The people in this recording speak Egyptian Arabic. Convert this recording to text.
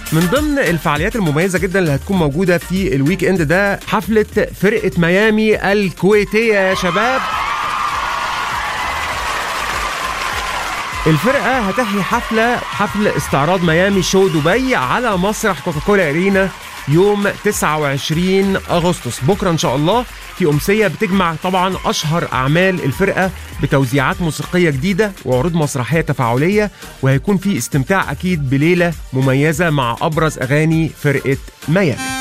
من ضمن الفعاليات المميزة جدا اللي هتكون موجودة في الويك اند ده حفلة فرقة ميامي الكويتية يا شباب الفرقة هتحيي حفلة حفل استعراض ميامي شو دبي على مسرح كوكاكولا ارينا يوم 29 اغسطس بكره ان شاء الله في امسيه بتجمع طبعا اشهر اعمال الفرقه بتوزيعات موسيقيه جديده وعروض مسرحيه تفاعليه وهيكون في استمتاع اكيد بليله مميزه مع ابرز اغاني فرقه ميامي